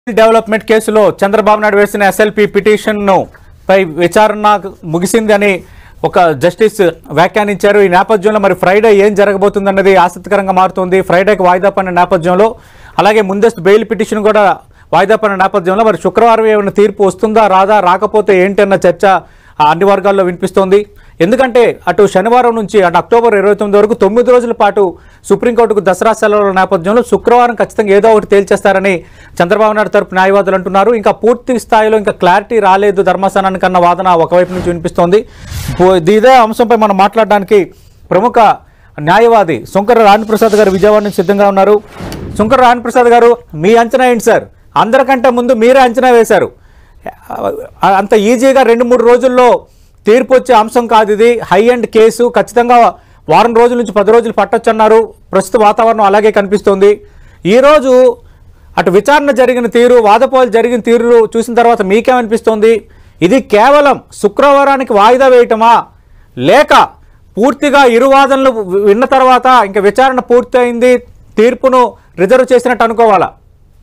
Development కేసులో చంద్రబాబు నాయుడు వేసిన SLP petition ను పై విచారణ ముగిసిందని ఒక జస్టిస్ వ్యాఖ్యానించారు ఈ నేపథ్యంలో మరి ఫ్రైడే ఏం జరగబోతుందన్నది ఆసక్తికరంగా మారుతుంది ఫ్రైడేకి వాయిదా పడిన నేపథ్యంలో అలాగే ముందస్తు బెయిల్ పిటిషన్ కూడా వాయిదా పడిన నేపథ్యంలో మరి శుక్రవారం ఏమైనా తీర్పు వస్తుందా రాదా రాకపోతే ఏంటి అన్న చర్చ ఆ అన్ని వర్గాల్లో వినిపిస్తోంది ఎందుకంటే అటు శనివారం నుంచి అటు అక్టోబర్ ఇరవై తొమ్మిది వరకు తొమ్మిది రోజుల పాటు సుప్రీంకోర్టుకు దసరా సెలవుల నేపథ్యంలో శుక్రవారం ఖచ్చితంగా ఏదో ఒకటి తేల్చేస్తారని చంద్రబాబు నాయుడు తరపు న్యాయవాదులు అంటున్నారు ఇంకా పూర్తి స్థాయిలో ఇంకా క్లారిటీ రాలేదు ధర్మస్థానానికి అన్న వాదన ఒకవైపు నుంచి వినిపిస్తోంది పో- ఇదే అంశంపై మనం మాట్లాడడానికి ప్రముఖ న్యాయవాది శంకర రాణిప్రసాద్ గారు విజయవాడ నుంచి సిద్ధంగా ఉన్నారు శంకర రాణిప్రసాద్ గారు మీ అంచనా ఏంటి సార్ అందరికంటే ముందు మీరే అంచనా వేశారు ఆ, అంత ఈజీగా రెండు మూడు రోజుల్లో తీర్పు వచ్చే అంశం కాదు ఇది హై అండ్ కేసు ఖచ్చితంగా వారం రోజుల నుంచి పది రోజులు పట్టొచ్చన్నారు ప్రస్తుత వాతావరణం అలాగే కనిపిస్తోంది ఈరోజు అటు విచారణ జరిగిన తీరు వాదపోలు జరిగిన తీరు చూసిన తర్వాత మీకేమనిపిస్తోంది ఇది కేవలం శుక్రవారానికి వాయిదా వేయటమా లేక పూర్తిగా ఇరు వాదనలు విన్న తర్వాత ఇంకా విచారణ పూర్తయింది తీర్పును రిజర్వ్ చేసినట్టు అనుకోవాలా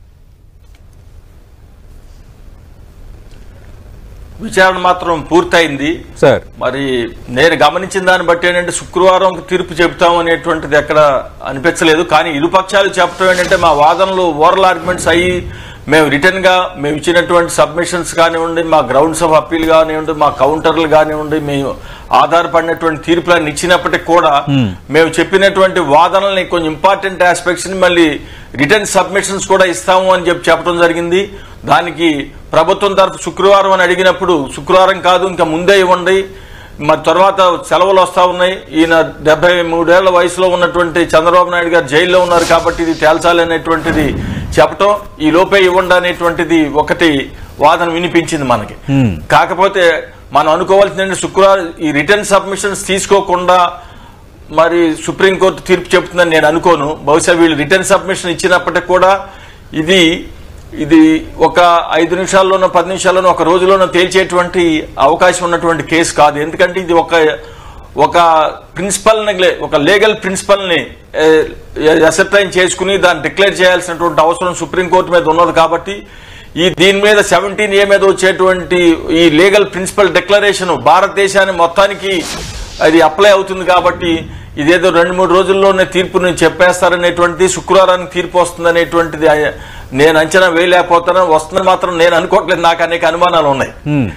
విచారణ మాత్రం పూర్తయింది సార్ మరి నేను గమనించిన దాన్ని బట్టి ఏంటంటే శుక్రవారం తీర్పు చెబుతాం అనేటువంటిది ఎక్కడ అనిపించలేదు కానీ ఇరుపక్షాలు చెప్పడం ఏంటంటే మా వాదనలు ఓరల్ ఆర్గ్యుమెంట్స్ అయ్యి మేము రిటర్న్ గా మేము ఇచ్చినటువంటి సబ్మిషన్స్ కానివ్వండి మా గ్రౌండ్స్ ఆఫ్ అప్పీల్ కానివ్వండి మా కౌంటర్లు కానివ్వండి మేము ఆధారపడినటువంటి తీర్పులను ఇచ్చినప్పటికీ కూడా మేము చెప్పినటువంటి వాదనల్ని కొన్ని ఇంపార్టెంట్ ఆస్పెక్ట్స్ ని మళ్ళీ రిటర్న్ సబ్మిషన్స్ కూడా ఇస్తాము అని చెప్పి చెప్పడం జరిగింది దానికి ప్రభుత్వం తరఫు శుక్రవారం అని అడిగినప్పుడు శుక్రవారం కాదు ఇంకా ముందే ఇవ్వండి మరి తర్వాత సెలవులు వస్తా ఉన్నాయి ఈయన డెబ్బై మూడేళ్ల వయసులో ఉన్నటువంటి చంద్రబాబు నాయుడు గారు జైల్లో ఉన్నారు కాబట్టి ఇది తేల్చాలి అనేటువంటిది చెప్పటం ఈ లోపే ఇవ్వండి అనేటువంటిది ఒకటి వాదన వినిపించింది మనకి కాకపోతే మనం అనుకోవాల్సిందంటే శుక్రవారం ఈ రిటర్న్ సబ్మిషన్స్ తీసుకోకుండా మరి సుప్రీంకోర్టు తీర్పు చెప్తుందని నేను అనుకోను బహుశా వీళ్ళు రిటర్న్ సబ్మిషన్ ఇచ్చినప్పటికి కూడా ఇది ఇది ఒక ఐదు నిమిషాల్లోనో పది నిమిషాల్లోనో ఒక రోజులోనో తేల్చేటువంటి అవకాశం ఉన్నటువంటి కేసు కాదు ఎందుకంటే ఇది ఒక ఒక ప్రిన్సిపల్ ఒక లీగల్ ప్రిన్సిపల్ ని అసెప్టైన్ చేసుకుని దాన్ని డిక్లేర్ చేయాల్సినటువంటి అవసరం సుప్రీంకోర్టు మీద ఉన్నది కాబట్టి ఈ దీని మీద సెవెంటీన్ ఏ మీద వచ్చేటువంటి ఈ లీగల్ ప్రిన్సిపల్ డిక్లరేషన్ భారతదేశాన్ని మొత్తానికి అది అప్లై అవుతుంది కాబట్టి ఇదేదో రెండు మూడు రోజుల్లోనే తీర్పుని చెప్పేస్తారనేటువంటిది శుక్రవారానికి తీర్పు వస్తుందనేటువంటిది ఆ- నేను అంచనా వేయలేకపోతాను వస్తుందని మాత్రం నేను అనుకోవట్లేదు నాకు అనేక అనుమానాలు ఉన్నాయి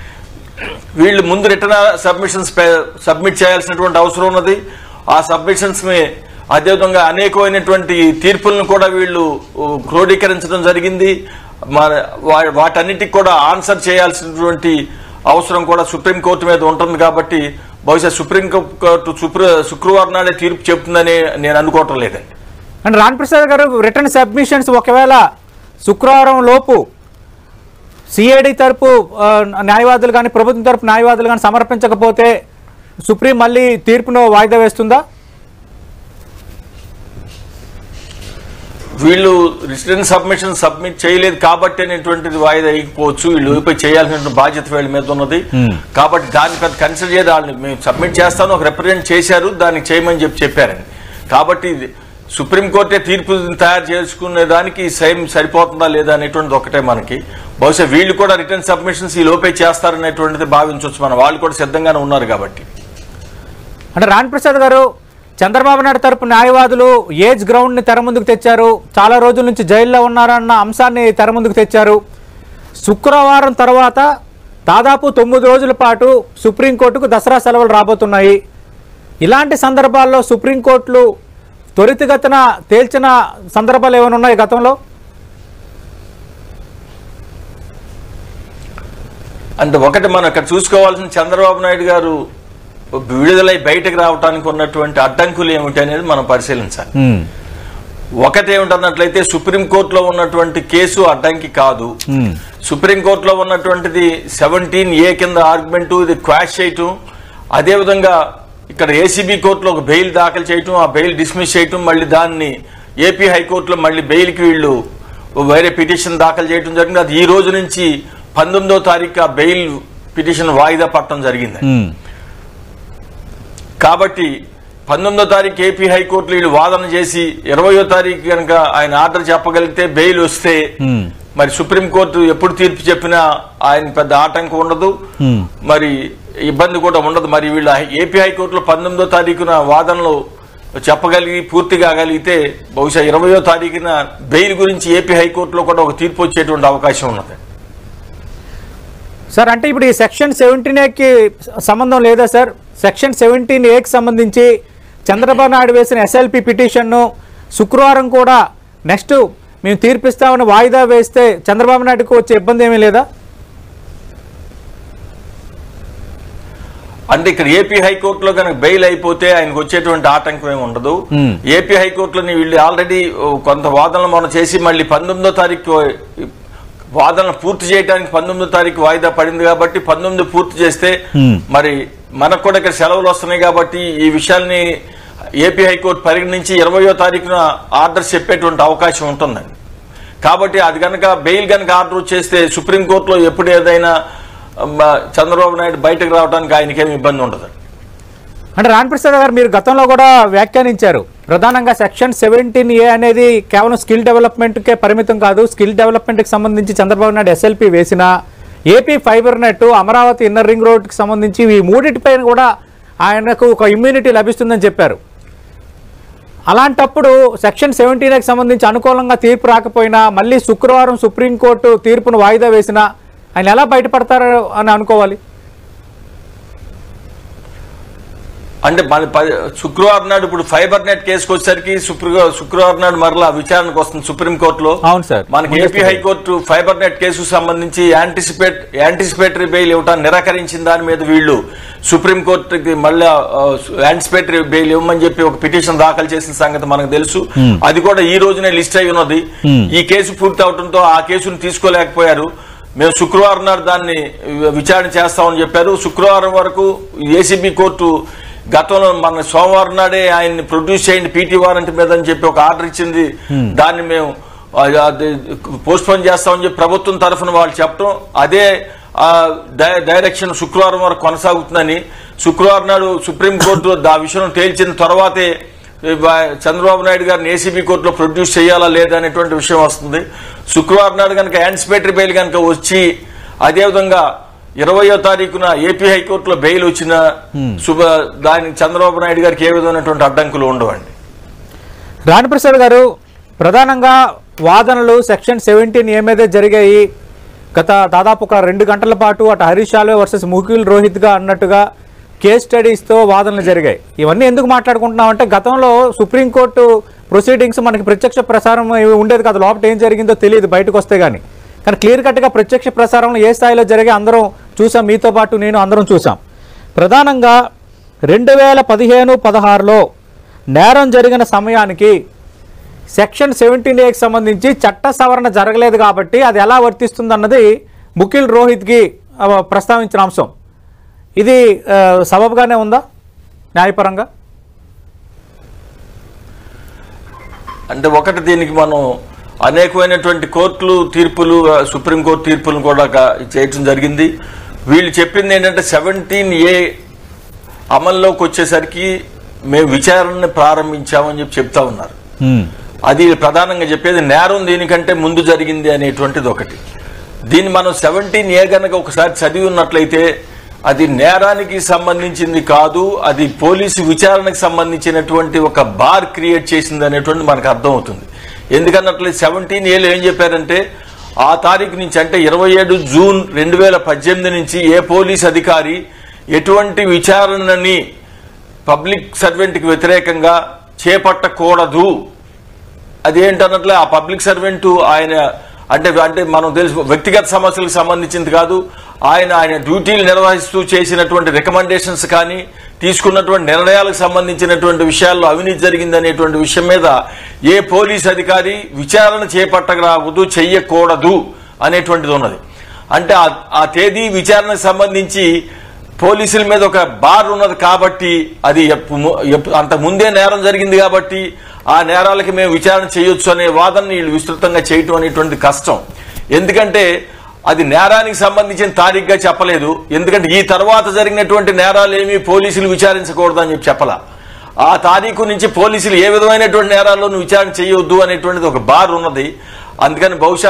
వీళ్ళు ముందు రిటర్న్ సబ్మిషన్స్ సబ్మిట్ చేయాల్సినటువంటి అవసరం ఉన్నది ఆ సబ్మిషన్స్ ని అదేవిధంగా అనేకమైనటువంటి తీర్పులను కూడా వీళ్ళు ఉ, క్రోడీకరించడం జరిగింది మన- వా- వాటన్నిటికి కూడా ఆన్సర్ చేయాల్సినటువంటి అవసరం కూడా సుప్రీంకోర్టు మీద ఉంటుంది కాబట్టి బహుశా సుప్రీంకోర్టు శుక్ర- శుక్రవారం నాడే తీర్పు చెప్తుందని నేను అనుకోవటం లేదండి అండ్ రామ్ ప్రసాద్ గారు రిటర్న్ సబ్మిషన్స్ ఒకవేళ శుక్రవారం లోపు సిఐడి తరపు ఆ, న్యాయవాదులు కానీ ప్రభుత్వం తరపు న్యాయవాదులు కానీ సమర్పించకపోతే సుప్రీం మళ్ళీ తీర్పును వాయిదా వేస్తుందా వీళ్ళు రిటర్న్ సబ్మిషన్ సబ్మిట్ చేయలేదు కాబట్టి అనేటువంటిది వాయిదా వేయకపోవచ్చు వీళ్ళు ఊపై చేయాల్సిన బాధ్యత వీళ్ళ మీద ఉన్నది కాబట్టి దాన్ని పెద్ద కన్సిడర్ చేయాలి వాళ్ళని మేము సబ్మిట్ చేస్తాను ఒక రిప్రజెంట్ చేశారు దానికి చేయమని చెప్పి చెప్పారండి కాబట్టి ఇది సుప్రీంకోర్టే తీర్పు తయారు చేసుకునే దానికి సేమ్ సరిపోతుందా లేదా అనేటువంటిది ఒకటే మనకి బహుశా వీళ్ళు కూడా రిటర్న్ సబ్మిషన్స్ ఈ లోపే చేస్తారనేటువంటిది భావించవచ్చు మనం వాళ్ళు కూడా సిద్ధంగానే ఉన్నారు కాబట్టి అంటే రామ్ ప్రసాద్ గారు చంద్రబాబు నాయుడు తరపు న్యాయవాదులు ఏజ్ గ్రౌండ్ ని తెర ముందుకు తెచ్చారు చాలా రోజుల నుంచి జైల్లో ఉన్నారన్న అంశాన్ని తెర ముందుకు తెచ్చారు శుక్రవారం తర్వాత దాదాపు తొమ్మిది రోజుల పాటు సుప్రీంకోర్టుకు దసరా సెలవులు రాబోతున్నాయి ఇలాంటి సందర్భాల్లో సుప్రీంకోర్టులు త్వరితగతిన తేల్చిన సందర్భాలు ఏమైనా ఉన్నాయి గతంలో అంటే ఒకటి మనం ఇక్కడ చూసుకోవాల్సిన చంద్రబాబు నాయుడు గారు విడుదలై బయటకు రావడానికి ఉన్నటువంటి అడ్డంకులు ఏమిటి అనేది మనం పరిశీలించాలి ఒకటి ఏమిటన్నట్లయితే సుప్రీంకోర్టులో ఉన్నటువంటి కేసు అడ్డంకి కాదు సుప్రీంకోర్టులో ఉన్నటువంటిది సెవెంటీన్ ఏ కింద ఆర్గ్యుమెంట్ ఇది క్వాష్ చేయటం అదేవిధంగా ఇక్కడ ఏసీబీ కోర్టులో ఒక బెయిల్ దాఖలు చేయటం ఆ బెయిల్ డిస్మిస్ చేయటం మళ్ళీ దాన్ని ఏపీ హైకోర్టులో మళ్ళీ బెయిల్కి వీళ్ళు వేరే పిటిషన్ దాఖలు చేయటం జరిగింది అది ఈ రోజు నుంచి పంతొమ్మిదో తారీఖు ఆ బెయిల్ పిటిషన్ వాయిదా పట్టడం జరిగింది కాబట్టి పంతొమ్మిదో తారీఖు ఏపీ హైకోర్టులో వీళ్ళు వాదన చేసి ఇరవయో తారీఖు కనుక ఆయన ఆర్డర్ చెప్పగలిగితే బెయిల్ వస్తే మరి సుప్రీంకోర్టు ఎప్పుడు తీర్పు చెప్పినా ఆయన పెద్ద ఆటంకం ఉండదు Hmm. మరి ఇబ్బంది కూడా ఉండదు మరి వీళ్ళ ఏపీ హైకోర్టులో పంతొమ్మిదో తారీఖున వాదనలు చెప్పగలిగి పూర్తి కాగలిగితే బహుశా ఇరవయో తారీఖున బెయిల్ గురించి ఏపీ హైకోర్టులో కూడా ఒక తీర్పు వచ్చేటువంటి అవకాశం ఉన్నది సార్ అంటే ఇప్పుడు ఈ సెక్షన్ సెవెంటీన్ ఏకి సంబంధం లేదా సార్ సెక్షన్ సెవెంటీన్ ఏకి సంబంధించి చంద్రబాబు నాయుడు వేసిన ఎస్ఎల్పి పిటిషన్ను శుక్రవారం కూడా నెక్స్ట్ మేము తీర్పిస్తామని వాయిదా వేస్తే చంద్రబాబు నాయుడుకు వచ్చే ఇబ్బంది ఏమీ లేదా అంటే ఇక్కడ ఏపీ హైకోర్టులో కనుక బెయిల్ అయిపోతే ఆయనకు వచ్చేటువంటి ఆటంకం ఏమి ఉండదు Hmm. ఏపీ హైకోర్టులోని వీళ్ళు ఆల్రెడీ కొంత వాదనలు మనం చేసి మళ్ళీ పంతొమ్మిదో తారీఖు వాదనలు పూర్తి చేయడానికి పంతొమ్మిదో తారీఖు వాయిదా పడింది కాబట్టి పంతొమ్మిది పూర్తి చేస్తే Hmm. మరి మనకు కూడా ఇక్కడ సెలవులు వస్తున్నాయి కాబట్టి ఈ విషయాల్ని ఏపీ హైకోర్టు పరిగణించి ఇరవయో తారీఖున ఆర్డర్స్ చెప్పేటువంటి అవకాశం ఉంటుందండి కాబట్టి అది కనుక బెయిల్ కనుక ఆర్డర్ చేస్తే సుప్రీంకోర్టులో ఎప్పుడు ఏదైనా మ, చంద్రబాబు నాయుడు బయటకు రావడానికి ఆయనకేమి ఇబ్బంది ఉండదు అంటే రాణప్రసాద్ గారు మీరు గతంలో కూడా వ్యాఖ్యానించారు ప్రధానంగా సెక్షన్ సెవెంటీన్ ఏ అనేది కేవలం స్కిల్ డెవలప్మెంట్కే పరిమితం కాదు స్కిల్ డెవలప్మెంట్కి సంబంధించి చంద్రబాబు నాయుడు ఎస్ఎల్పి వేసిన AP fiber net Amaravati inner ring రోడ్కి సంబంధించి ఈ మూడింటిపైన కూడా ఆయనకు ఒక ఇమ్యూనిటీ లభిస్తుందని చెప్పారు అలాంటప్పుడు సెక్షన్ సెవెంటీన్కి సంబంధించి అనుకూలంగా తీర్పు రాకపోయినా మళ్ళీ శుక్రవారం సుప్రీంకోర్టు తీర్పును వాయిదా వేసినా ఆయన ఎలా బయటపడతారు అని అనుకోవాలి అంటే మన ప- శుక్రవారం నాడు ఇప్పుడు ఫైబర్ నెట్ కేసుకు వచ్చేసరికి శుక్ర శుక్రవారం నాడు మరలా విచారణకు వస్తుంది సుప్రీంకోర్టులో అవును సార్. మనకి ముందే ఏపీ హైకోర్టు ఫైబర్ నెట్ కేసుకు సంబంధించి యాంటిసిపేట్ యాంటిసిపేటరీ బెయిల్ ఇవ్వటాన్ని నిరాకరించిన దాని మీద వీళ్ళు సుప్రీంకోర్టుకి మళ్ళీ యాంటిసిపేటరీ బెయిల్ ఇవ్వమని చెప్పి ఒక పిటిషన్ దాఖలు చేసిన సంగతి మనకు తెలుసు అది కూడా ఈ రోజునే లిస్ట్ అయి ఉన్నది ఈ కేసు పూర్తి అవడంతో ఆ కేసును తీసుకోలేకపోయారు మేము శుక్రవారం నాడు దాన్ని విచారణ చేస్తామని చెప్పారు శుక్రవారం వరకు ఏసీబీ కోర్టు గతంలో మన సోమవారం నాడే ఆయన్ని ప్రొడ్యూస్ చేయండి పీటీ వారెంట్ మీద అని చెప్పి ఒక ఆర్డర్ ఇచ్చింది దాన్ని మేము పోస్ట్ పోన్ చేస్తామని చెప్పి ప్రభుత్వం తరఫున వాళ్ళు చెప్పడం అదే ఆ, డై- డైరెక్షన్ శుక్రవారం వరకు కొనసాగుతుందని శుక్రవారం నాడు సుప్రీంకోర్టు ఆ విషయం తేల్చిన తర్వాతే ఈ వా- చంద్రబాబు నాయుడు గారిని ఏసీబీ కోర్టులో ప్రొడ్యూస్ చేయాలా లేదా అనేటువంటి విషయం వస్తుంది శుక్రవారం నాడు కనుక యాంటిసిపేటరీ బెయిల్ కనుక వచ్చి అదేవిధంగా ఇరవయో తారీఖున ఏపీ హైకోర్టులో బెయిల్ వచ్చిన శుభ దానికి చంద్రబాబు నాయుడు గారికి ఏ విధమైనటువంటి అడ్డంకులు ఉండవండి రాణప్రసాద్ గారు ప్రధానంగా వాదనలు సెక్షన్ సెవెంటీన్ ఏమైతే జరిగాయి గత దాదాపు ఒక రెండు గంటల పాటు అటు హరీష్ సాల్వే వర్సెస్ ముఖిల్ రోహిత్గా అన్నట్టుగా కేస్ స్టడీస్తో వాదనలు జరిగాయి ఇవన్నీ ఎందుకు మాట్లాడుకుంటున్నామంటే గతంలో సుప్రీంకోర్టు ప్రొసీడింగ్స్ మనకి ప్రత్యక్ష ప్రసారం ఏమీ ఉండేది కాదు లోపల ఏం జరిగిందో తెలియదు బయటకు వస్తే కానీ కానీ క్లియర్ కట్గా ప్రత్యక్ష ప్రసారంలో ఏ స్థాయిలో జరిగే అందరం చూసాం మీతో పాటు నేను అందరం చూసాం ప్రధానంగా రెండు వేల పదిహేను పదహారులో నేరం జరిగిన సమయానికి సెక్షన్ సెవెంటీన్ ఏకి సంబంధించి చట్ట సవరణ జరగలేదు కాబట్టి అది ఎలా వర్తిస్తుంది అన్నది ముఖిల్ రోహిత్కి ఆ, ప్రస్తావించిన అంశం ఇది ఆ, సబబుగానే ఉందా న్యాయపరంగా అంటే ఒకటి దీనికి మనం అనేకమైనటువంటి కోర్టులు తీర్పులు ఆ, సుప్రీంకోర్టు తీర్పులు కూడా గా- చేయటం జరిగింది వీళ్ళు చెప్పింది ఏంటంటే సెవెంటీన్ ఏ అమల్లోకి వచ్చేసరికి మేము విచారణని ప్రారంభించామని చెప్పి చెప్తా ఉన్నారు అది ప్రధానంగా చెప్పేది నేరం దీనికంటే ముందు జరిగింది అనేటువంటిది ఒకటి దీన్ని మనం సెవెంటీన్ ఏ గనక ఒకసారి చదివి ఉన్నట్లయితే అది నేరానికి సంబంధించింది కాదు అది పోలీసు విచారణకు సంబంధించినటువంటి ఒక బార్ క్రియేట్ చేసింది అనేటువంటి మనకు అర్థమవుతుంది ఎందుకన్నట్లయితే సెవెంటీన్ ఏలో ఏం చెప్పారంటే ఆ తారీఖు నుంచి అంటే ఇరవై ఏడు జూన్ రెండు వేల పద్దెనిమిది నుంచి ఏ పోలీస్ అధికారి ఎటువంటి విచారణని పబ్లిక్ సర్వెంట్కి వ్యతిరేకంగా చేపట్టకూడదు అదేంటన్నట్లే ఆ పబ్లిక్ సర్వెంట్ ఆయన అంటే అంటే మనం తెలుసు వ్యక్తిగత సమస్యలకు సంబంధించింది కాదు ఆయన ఆయన డ్యూటీలు నిర్వహిస్తూ చేసినటువంటి రికమెండేషన్స్ కానీ తీసుకున్నటువంటి నిర్ణయాలకు సంబంధించినటువంటి విషయాల్లో అవినీతి జరిగిందనేటువంటి విషయం మీద ఏ పోలీస్ అధికారి విచారణ చేపట్టరాకూడదు చెయ్యకూడదు అనేటువంటిది ఉన్నది అంటే ఆ- ఆ తేదీ విచారణకు సంబంధించి పోలీసుల మీద ఒక బార్ ఉన్నది కాబట్టి అది ఎప్పు- ము- ఎప్పు- అంత ముందే నేరం జరిగింది కాబట్టి ఆ నేరాలకి మేము విచారణ చేయొచ్చు అనే వాదనని వీళ్ళు విస్తృతంగా చేయటం అనేటువంటి కష్టం ఎందుకంటే అది నేరానికి సంబంధించిన తారీఖుగా చెప్పలేదు ఎందుకంటే ఈ తర్వాత జరిగినటువంటి నేరాలు ఏమీ పోలీసులు విచారించకూడదు అని చెప్పి చెప్పలా ఆ తారీఖు నుంచి పోలీసులు ఏ విధమైనటువంటి నేరాల్లోనూ విచారణ చేయొద్దు అనేటువంటిది ఒక బార్ ఉన్నది అందుకని బహుశా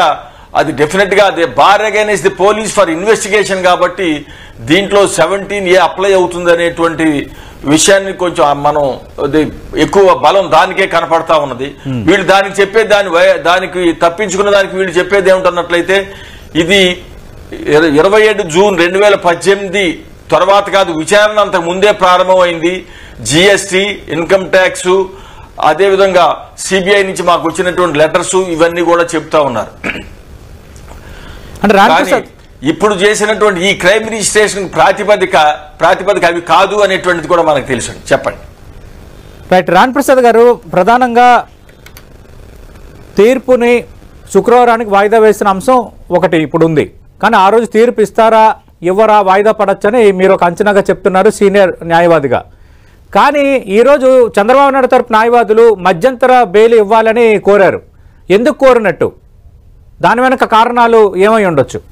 అది డెఫినెట్ గా అదే bar against the police for investigation కాబట్టి దీంట్లో సెవెంటీన్ ఏ అప్లై అవుతుంది అనేటువంటి విషయాన్ని కొంచెం మనం అది ఎక్కువ బలం దానికే కనపడతా ఉన్నది వీళ్ళు దానికి చెప్పే దాని వయ- దానికి తప్పించుకున్న దానికి వీళ్ళు చెప్పేది ఏమిటన్నట్లయితే ఇది ఇర- ఇరవై ఏడు జూన్ రెండు వేల పద్దెనిమిది తర్వాత కాదు విచారణ అంతకు ముందే ప్రారంభమైంది జిఎస్టి ఇన్కమ్ ట్యాక్స్ అదేవిధంగా సిబిఐ నుంచి మాకు వచ్చినటువంటి లెటర్స్ ఇవన్నీ కూడా చెప్తా ఉన్నారు అంటే కానీ రామప్రసాద్ ఇప్పుడు చేసినటువంటి ఈ క్రైమ్ రిజిస్ట్రేషన్ ప్రాతిపదిక ప్రాతిపదిక అవి కాదు అనేటువంటిది కూడా మనకు తెలుసు చెప్పండి రైట్ రామ్ ప్రసాద్ గారు ప్రధానంగా తీర్పుని శుక్రవారానికి వాయిదా వేసిన అంశం ఒకటి ఇప్పుడు ఉంది కానీ ఆ రోజు తీర్పు ఇస్తారా ఇవ్వరా వాయిదా పడచ్చని మీరు ఒక అంచనాగా చెప్తున్నారు సీనియర్ న్యాయవాదిగా కానీ ఈరోజు చంద్రబాబు నాయుడు తరపు న్యాయవాదులు మధ్యంతర బెయిల్ ఇవ్వాలని కోరారు ఎందుకు కోరినట్టు దాని వెనక కారణాలు ఏమై ఉండొచ్చు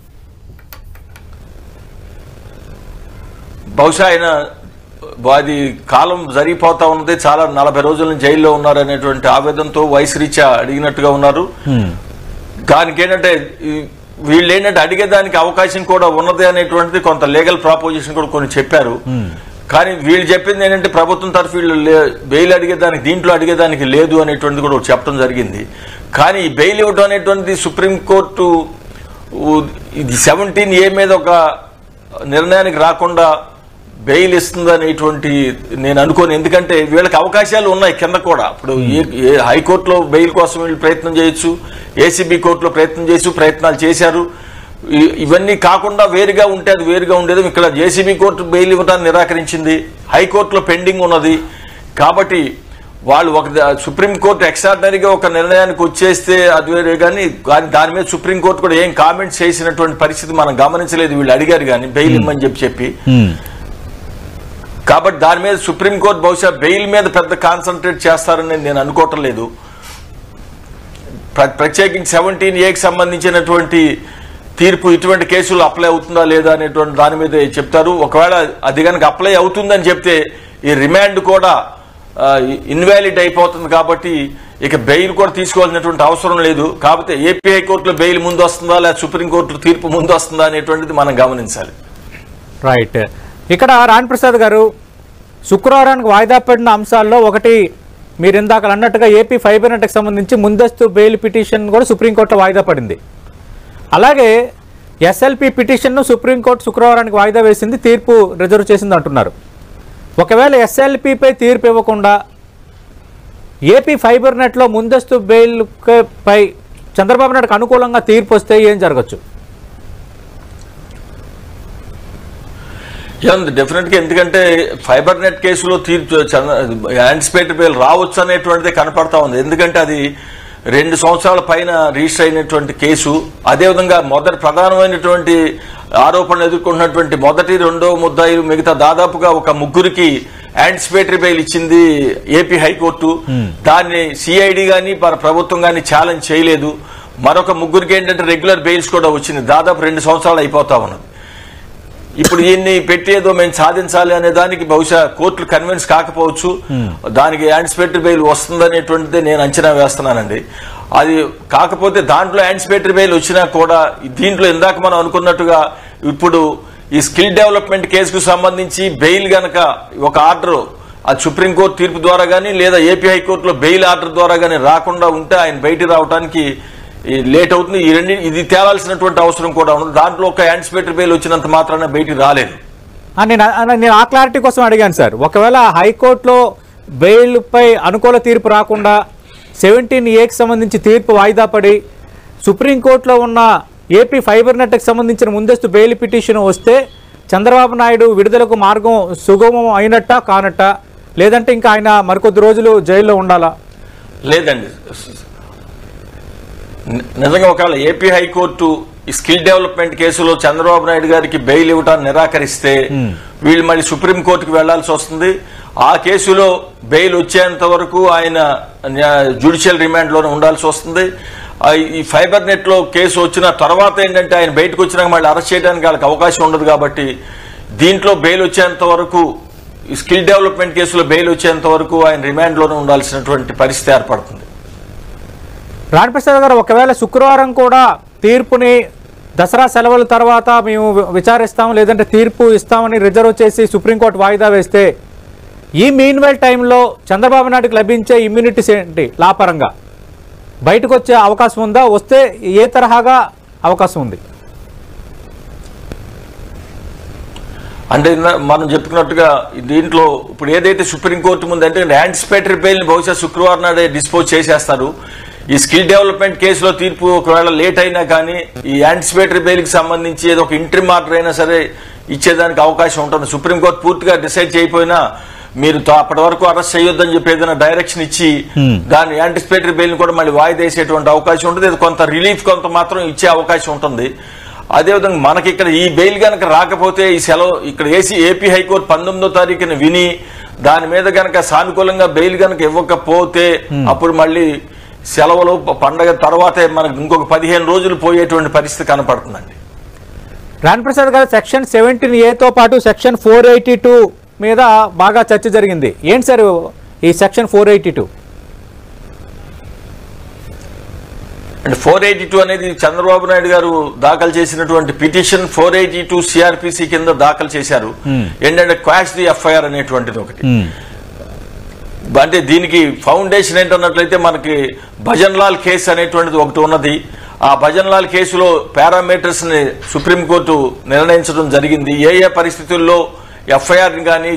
బహుశా ఆయన అది కాలం జరిగిపోతా ఉన్నది చాలా నలభై రోజుల నుంచి జైల్లో ఉన్నారు అనేటువంటి ఆవేదనతో వయసు రీత్యా అడిగినట్టుగా ఉన్నారు దానికి ఏంటంటే ఈ- వీళ్ళు ఏంటంటే అడిగేదానికి అవకాశం కూడా ఉన్నది అనేటువంటిది కొంత లీగల్ ప్రాపోజిషన్ కూడా కొన్ని చెప్పారు కానీ వీళ్ళు చెప్పింది ఏంటంటే ప్రభుత్వం తరఫు వీళ్ళు లే- బెయిల్ అడిగేదానికి దీంట్లో అడిగేదానికి లేదు అనేటువంటిది కూడా ఒకటి చెప్పడం జరిగింది కానీ ఈ బెయిల్ ఇవ్వడం అనేటువంటిది సుప్రీంకోర్టు ఉ- ఇది సెవెంటీన్ ఏ మీద ఒక నిర్ణయానికి రాకుండా బెయిల్ ఇస్తుంది అనేటువంటి నేను అనుకోను ఎందుకంటే వీళ్ళకి అవకాశాలు ఉన్నాయి కింద కూడా ఇప్పుడు ఏ- ఏ హైకోర్టులో బెయిల్ కోసం వీళ్ళు ప్రయత్నం చేయొచ్చు ఏసీబీ కోర్టులో ప్రయత్నం చేసి ప్రయత్నాలు చేశారు ఇ- ఇవన్నీ కాకుండా వేరుగా ఉంటే అది వేరుగా ఉండేది ఇక్కడ జేసీబీ కోర్టు బెయిల్ ఇవ్వడానికి నిరాకరించింది హైకోర్టులో పెండింగ్ ఉన్నది కాబట్టి వాళ్ళు ఒక ద- సుప్రీంకోర్టు ఎక్స్ట్రాడినరీగా ఒక నిర్ణయానికి వచ్చేస్తే అది వేరే కానీ కానీ దాని మీద సుప్రీంకోర్టు కూడా ఏం కామెంట్స్ చేసినటువంటి పరిస్థితి మనం గమనించలేదు వీళ్ళు అడిగారు కానీ బెయిల్ ఇమ్మని చెప్పి చెప్పి కాబట్టి దాని మీద సుప్రీంకోర్టు బహుశా బెయిల్ మీద పెద్ద కాన్సన్ట్రేట్ చేస్తారని నేను అనుకోవటం లేదు ప్ర- ప్రత్యేకించి సెవెంటీన్ ఏకి సంబంధించినటువంటి తీర్పు ఇటువంటి కేసులు అప్లై అవుతుందా లేదా అనేటువంటి దాని మీద చెప్తారు ఒకవేళ అది కనుక అప్లై అవుతుందని చెప్తే ఈ రిమాండ్ కూడా ఇన్వాలిడ్ అయిపోతుంది కాబట్టి ఇక బెయిల్ కూడా తీసుకోవాల్సినటువంటి అవసరం లేదు కాకపోతే ఏపీ హైకోర్టులో బెయిల్ ముందు వస్తుందా లేదా సుప్రీంకోర్టులో తీర్పు ముందు వస్తుందా అనేటువంటిది మనం గమనించాలి రైట్ ఇక్కడ రాణ్ ప్రసాద్ గారు శుక్రవారానికి వాయిదా పడిన అంశాల్లో ఒకటి మీరు ఇందాక అన్నట్టుగా ఏపీ ఫైబర్ నెట్కి సంబంధించి ముందస్తు బెయిల్ పిటిషన్ కూడా సుప్రీంకోర్టులో వాయిదా పడింది అలాగే ఎస్ఎల్పి పిటిషన్ను సుప్రీంకోర్టు శుక్రవారానికి వాయిదా వేసింది తీర్పు రిజర్వ్ చేసింది అంటున్నారు ఒకవేళ ఎస్ఎల్పిపై తీర్పు ఇవ్వకుండా ఏపీ ఫైబర్ నెట్లో ముందస్తు బెయిల్ పై చంద్రబాబు నాయుడుకు అనుకూలంగా తీర్పు వస్తే ఏం జరగచ్చు డెఫినెట్ గా ఎందుకంటే ఫైబర్ నెట్ కేసులో తీర్పు యాంటిసిపేటెడ్ బెయిల్ రావచ్చు అనేటువంటిది కనపడతా ఉంది ఎందుకంటే అది రెండు సంవత్సరాల పైన రిజిస్టర్ అయినటువంటి కేసు అదేవిధంగా మొదటి ప్రధానమైనటువంటి ఆరోపణలు ఎదుర్కొంటున్నటువంటి మొదటి రెండో ముద్దాయిలు మిగతా దాదాపుగా ఒక ముగ్గురికి యాంటిసిపేటరీ బెయిల్ ఇచ్చింది ఏపీ హైకోర్టు దాన్ని సిఐడి గాని మన ప్రభుత్వం గాని ఛాలెంజ్ చేయలేదు మరొక ముగ్గురికి ఏంటంటే రెగ్యులర్ బెయిల్స్ కూడా వచ్చింది దాదాపు రెండు సంవత్సరాలు అయిపోతా ఉన్నది ఇప్పుడు దీన్ని పెట్టి ఏదో మేము సాధించాలి అనే దానికి బహుశా కోర్టులు కన్విన్స్ కాకపోవచ్చు దానికి యాంటిసిపేటరీ బెయిల్ వస్తుందనేటువంటిది నేను అంచనా వేస్తున్నానండి అది కాకపోతే దాంట్లో యాంటిసిపేటరీ బెయిల్ వచ్చినా కూడా దీంట్లో ఇందాక మనం అనుకున్నట్టుగా ఇప్పుడు ఈ స్కిల్ డెవలప్మెంట్ కేసుకు సంబంధించి బెయిల్ గనక ఒక ఆర్డర్ అది సుప్రీంకోర్టు తీర్పు ద్వారా కానీ లేదా ఏపీ హైకోర్టులో బెయిల్ ఆర్డర్ ద్వారా కానీ రాకుండా ఉంటే ఆయన బయటికి రావడానికి ఈ లేట్ అవుతుంది ఈ రెండు ఇది తేలాల్సినటువంటి అవసరం కూడా ఉంది దాంట్లో ఒక యాంటిసిపేటరీ బెయిల్ వచ్చినంత మాత్రాన బయటికి రాలేదు ఆ, నేను ఆ, నేను ఆ క్లారిటీ కోసం అడిగాను సార్ ఒకవేళ హైకోర్టులో బెయిల్పై అనుకూల తీర్పు రాకుండా సెవెంటీన్ ఏకి సంబంధించి తీర్పు వాయిదా పడి సుప్రీంకోర్టులో ఉన్న ఏపీ ఫైబర్ నెట్కి సంబంధించిన ముందస్తు బెయిల్ పిటిషన్ వస్తే చంద్రబాబు నాయుడు విడుదలకు మార్గం సుగమం అయినట్ట కానట్ట లేదంటే ఇంకా ఆయన మరికొద్ది రోజులు జైల్లో ఉండాలా లేదండి ని- నిజంగా ఒకవేళ ఏపీ హైకోర్టు ఈ స్కిల్ డెవలప్మెంట్ కేసులో చంద్రబాబు నాయుడు గారికి బెయిల్ ఇవ్వటాన్ని నిరాకరిస్తే వీళ్ళు మళ్ళీ సుప్రీం కోర్టుకు వెళ్లాల్సి వస్తుంది ఆ కేసులో బెయిల్ వచ్చేంత వరకు ఆయన జ్యుడిషియల్ రిమాండ్ లోనే ఉండాల్సి వస్తుంది ఆ ఈ ఫైబర్ నెట్ లో కేసు వచ్చిన తర్వాత ఏంటంటే ఆయన బయటకు వచ్చినాక మళ్ళీ అరెస్ట్ చేయడానికి వాళ్ళకి అవకాశం ఉండదు కాబట్టి దీంట్లో బెయిల్ వచ్చేంత వరకు ఈ స్కిల్ డెవలప్మెంట్ కేసులో బెయిల్ వచ్చేంత వరకు ఆయన రిమాండ్ లోనే ఉండాల్సినటువంటి పరిస్థితి ఏర్పడుతుంది రాణప్రసాద్ గారు ఒకవేళ శుక్రవారం కూడా తీర్పుని దసరా సెలవుల తర్వాత మేము వి- విచారిస్తాం లేదంటే తీర్పు ఇస్తామని రిజర్వ్ చేసి సుప్రీంకోర్టు వాయిదా వేస్తే ఈ మీన్వెల్ టైంలో చంద్రబాబు నాయుడుకి లభించే ఇమ్యూనిటీస్ ఏంటి లాపరంగా బయటకు వచ్చే అవకాశం ఉందా వస్తే ఏ తరహాగా అవకాశం ఉంది అంటే ఇందా- మనం చెప్పుకున్నట్టుగా దీంట్లో ఇప్పుడు ఏదైతే సుప్రీంకోర్టు ముందు అంటే యాంటిసిపేటరీ బెయిల్ బహుశా శుక్రవారం నాడే డిస్పోజ్ చేసేస్తారు ఈ స్కిల్ డెవలప్మెంట్ కేసులో తీర్పు ఒకవేళ లేట్ అయినా కానీ ఈ యాంటిసిపేటరీ బెయిల్ కి సంబంధించి ఏదో ఒక ఇంట్రీమ్ ఆర్డర్ అయినా సరే ఇచ్చేదానికి అవకాశం ఉంటుంది సుప్రీంకోర్టు పూర్తిగా డిసైడ్ చేయకపోయినా మీరు తా- అప్పటి వరకు అరెస్ట్ చేయొద్దని చెప్పి ఏదైనా డైరెక్షన్ ఇచ్చి దాని యాంటిసిపేటరీ బెయిల్ కూడా మళ్ళీ వాయిదా వేసేటువంటి అవకాశం ఉంటుంది ఇది కొంత రిలీఫ్ కొంత మాత్రం ఇచ్చే అవకాశం ఉంటుంది అదేవిధంగా మనకి ఇక్కడ ఈ బెయిల్ గనక రాకపోతే ఈ సెలవు ఇక్కడ ఏసీ ఏపీ హైకోర్టు పంతొమ్మిదో తారీఖున విని దాని మీద గనక సానుకూలంగా బెయిల్ గనక ఇవ్వకపోతే అప్పుడు మళ్ళీ సెలవులు ప- పండగ తర్వాతే మనకు ఇంకొక పదిహేను రోజులు పోయేటువంటి పరిస్థితి కనపడుతుందండి రామ్ ప్రసాద్ గారు సెక్షన్ సెవెంటీన్ ఏతో పాటు సెక్షన్ ఫోర్ ఎయిటీ టూ మీద బాగా చర్చ జరిగింది ఏంటి సార్ ఈ సెక్షన్ ఫోర్ ఎయిటీ టూ అంటే ఫోర్ ఎయిటీ టూ అనేది చంద్రబాబు నాయుడు గారు దాఖలు చేసినటువంటి petition four eighty two CrPC కింద దాఖలు చేశారు ఏంటంటే క్వాష్ ది ఎఫ్ఐఆర్ అనేటువంటిది ఒకటి అంటే దీనికి ఫౌండేషన్ ఏంటన్నట్లయితే మనకి భజన్ లాల్ కేసు అనేటువంటిది ఒకటి ఉన్నది ఆ భజన్ లాల్ కేసులో పారామీటర్స్ ని సుప్రీంకోర్టు నిర్ణయించడం జరిగింది ఏ ఏ పరిస్థితుల్లో ఎఫ్ఐఆర్ ని కానీ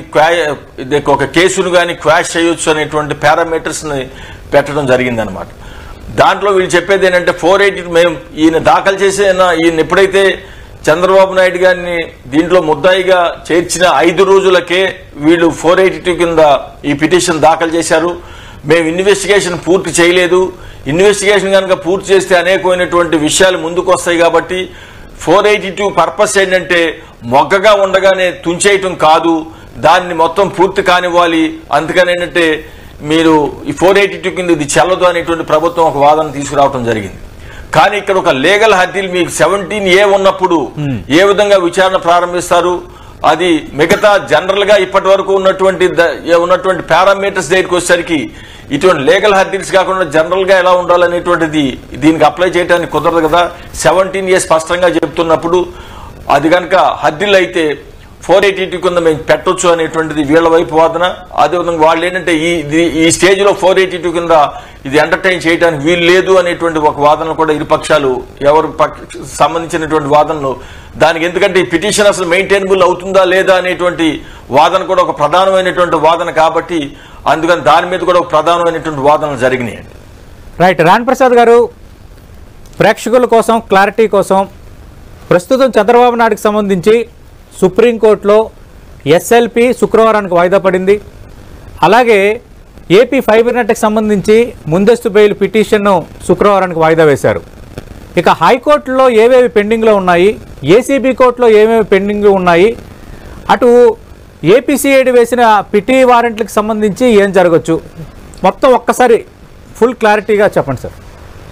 ఒక కేసును కానీ క్వాష్ చేయొచ్చు అనేటువంటి పారామీటర్స్ ని పెట్టడం జరిగింది అనమాట దాంట్లో వీళ్ళు చెప్పేది ఏంటంటే ఫోర్ ఎయిటీ మేము ఈయన దాఖలు చేసిన ఈయన ఎప్పుడైతే చంద్రబాబు నాయుడు గారిని దీంట్లో ముద్దాయిగా చేర్చిన ఐదు రోజులకే వీళ్ళు ఫోర్ ఎయిటీ టూ కింద ఈ పిటిషన్ దాఖలు చేశారు మేము ఇన్వెస్టిగేషన్ పూర్తి చేయలేదు ఇన్వెస్టిగేషన్ కనుక పూర్తి చేస్తే అనేకమైనటువంటి విషయాలు ముందుకు వస్తాయి కాబట్టి ఫోర్ ఎయిటీ టూ పర్పస్ ఏంటంటే మొగ్గగా ఉండగానే తుంచేయటం కాదు దాన్ని మొత్తం పూర్తి కానివ్వాలి అందుకని ఏంటంటే మీరు ఈ ఫోర్ ఎయిటీ టూ కింద ఇది చెల్లదు అనేటువంటి ప్రభుత్వం ఒక వాదన తీసుకురావడం జరిగింది కానీ ఇక్కడ ఒక లీగల్ హద్దులు మీకు సెవెంటీన్ ఏ ఉన్నప్పుడు ఏ విధంగా విచారణ ప్రారంభిస్తారు అది మిగతా జనరల్ గా ఇప్పటి వరకు ఉన్నటువంటి ద- ఏ ఉన్నటువంటి పారామీటర్స్ దగ్గరికి వచ్చేసరికి ఇటువంటి లీగల్ హద్దిల్స్ కాకుండా జనరల్ గా ఎలా ఉండాలనేటువంటిది దీనికి అప్లై చేయడానికి కుదరదు కదా సెవెంటీన్ ఏ స్పష్టంగా చెప్తున్నప్పుడు అది కనుక హద్దిల్ అయితే ఫోర్ ఎయిటీ టూ కింద మేము పెట్టొచ్చు అనేటువంటిది వీళ్ళ వైపు వాదన అదేవిధంగా వాళ్ళు ఏంటంటే ఈ ఇది- ఈ స్టేజ్ లో ఫోర్ ఎయిటీ టూ కింద ఇది ఎంటర్టైన్ చేయడానికి వీలు లేదు అనేటువంటి ఒక వాదన కూడా ఇరు పక్షాలు ఎవరు పక్ష- సంబంధించినటువంటి వాదనలు దానికి ఎందుకంటే ఈ పిటిషన్ అసలు మెయింటైనబుల్ అవుతుందా లేదా అనేటువంటి వాదన కూడా ఒక ప్రధానమైనటువంటి వాదన కాబట్టి అందుకని దాని మీద కూడా ఒక ప్రధానమైనటువంటి వాదనలు జరిగినాయి రైట్ రామ్ ప్రసాద్ గారు ప్రేక్షకుల కోసం క్లారిటీ కోసం ప్రస్తుతం చంద్రబాబు నాయుడుకి సంబంధించి సుప్రీంకోర్టులో ఎస్ఎల్పి శుక్రవారానికి వాయిదా పడింది అలాగే ఏపీ ఫైబర్ నెట్కి సంబంధించి ముందస్తు బెయిల్ పిటిషన్ను శుక్రవారానికి వాయిదా వేశారు ఇక హైకోర్టులో ఏవేవి పెండింగ్లో ఉన్నాయి ఏసీబీ కోర్టులో ఏమేమి పెండింగ్ ఉన్నాయి అటు ఏపీసీఐడి వేసిన పిటి వారెంట్లకు సంబంధించి ఏం జరగచ్చు మొత్తం ఒక్కసారి ఫుల్ క్లారిటీగా చెప్పండి సార్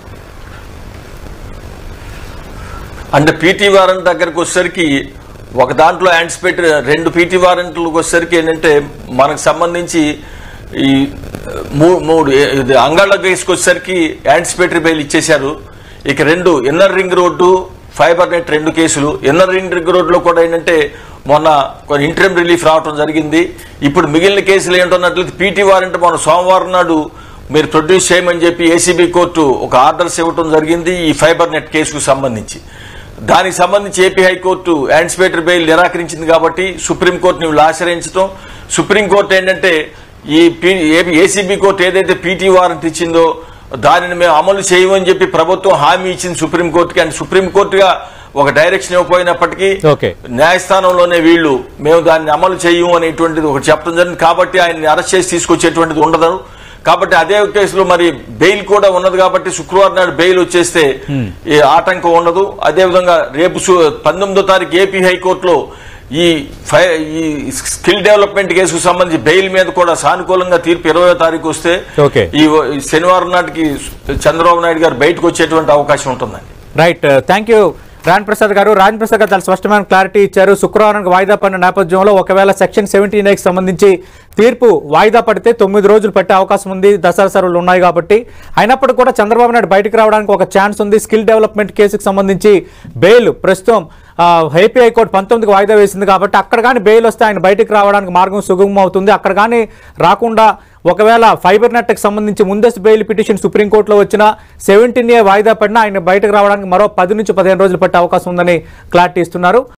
అంటే పీటీ వారెంట్ దగ్గరకు వచ్చేసరికి ఒక దాంట్లో యాంటిసిపేటరీ రెండు పీటీ వారెంట్లకు వచ్చేసరికి ఏంటంటే మనకు సంబంధించి ఈ మూ- మూడు ఏ- ఇది అంగాళ్ళ కేసుకు వచ్చేసరికి యాంటిసిపేటరీ బెయిల్ ఇచ్చేశారు ఇక రెండు inner ring road fiber net రెండు కేసులు ఇన్నర్ రింగ్ రింగ్ రోడ్లో కూడా ఏంటంటే మొన్న కొన్ని ఇంటర్మ్ రిలీఫ్ రావడం జరిగింది ఇప్పుడు మిగిలిన కేసులు ఏంటన్నట్లయితే పీటీ వారెంట్ మొన్న సోమవారం నాడు మీరు ప్రొడ్యూస్ చేయమని చెప్పి ఏసీబీ కోర్టు ఒక ఆర్డర్స్ ఇవ్వడం జరిగింది ఈ ఫైబర్ నెట్ కేసుకు సంబంధించి దానికి సంబంధించి ఏపీ హైకోర్టు యాంటిసిపేటరీ బెయిల్ నిరాకరించింది కాబట్టి సుప్రీంకోర్టుని వీళ్ళు ఆశ్రయించడం సుప్రీంకోర్టు ఏంటంటే ఈ ఏసీబీ కోర్టు ఏదైతే పీటీ వారెంట్ ఇచ్చిందో దానిని మేము అమలు చేయమని చెప్పి ప్రభుత్వం హామీ ఇచ్చింది సుప్రీంకోర్టుకి అండ్ సుప్రీంకోర్టుగా ఒక డైరెక్షన్ ఇవ్వకపోయినప్పటికీ ఓకే న్యాయస్థానంలోనే వీళ్ళు మేము దాన్ని అమలు చేయము అనేటువంటిది ఒకటి చెప్పడం జరిగింది కాబట్టి ఆయన్ని అరెస్ట్ చేసి తీసుకొచ్చేటువంటిది ఉండదు కాబట్టి అదే కేసులో మరి బెయిల్ కూడా ఉన్నది కాబట్టి శుక్రవారం నాడు బెయిల్ వచ్చేస్తే ఈ ఆటంకం ఉండదు అదే విధంగా రేపు సు- పంతొమ్మిదో తారీఖు ఏపీ హైకోర్టులో ఈ ఫై ఈ స్కిల్ డెవలప్మెంట్ కేసుకు సంబంధించి బెయిల్ మీద కూడా సానుకూలంగా తీర్పు ఇరవై తారీఖు వస్తే ఓకే. ఈ ఈ శనివారం నాటికి చంద్రబాబు నాయుడు గారు బయటకు వచ్చేటువంటి అవకాశం ఉంటుందండి right thank you Raj Prasad garu Raj Prasad గారు చాలా స్పష్టమైన క్లారిటీ ఇచ్చారు శుక్రవారానికి వాయిదా పడిన నేపథ్యంలో ఒకవేళ సెక్షన్ సెవెంటీ కి సంబంధించి తీర్పు వాయిదా పడితే తొమ్మిది రోజులు పట్టే అవకాశం ఉంది దసరా సెలవులు ఉన్నాయి కాబట్టి అయినప్పటికీ కూడా చంద్రబాబు నాయుడు బయటకు రావడానికి ఒక ఛాన్స్ ఉంది స్కిల్ డెవలప్మెంట్ కేసుకు సంబంధించి బెయిల్ ప్రస్తుతం ఆ, ఏపీ హైకోర్టు పంతొమ్మిదికి వాయిదా వేసింది కాబట్టి అక్కడ కానీ బెయిల్ వస్తే ఆయన బయటకు రావడానికి మార్గం సుగమం అవుతుంది అక్కడ కానీ రాకుండా ఒకవేళ ఫైబర్ నెట్కి సంబంధించి ముందస్తు బెయిల్ పిటిషన్ సుప్రీంకోర్టులో వచ్చిన సెవెంటీన్ ఏ వాయిదా పడినా ఆయన బయటకు రావడానికి మరో పది నుంచి పదిహేను రోజులు పట్టే అవకాశం ఉందని క్లారిటీ ఇస్తున్నారు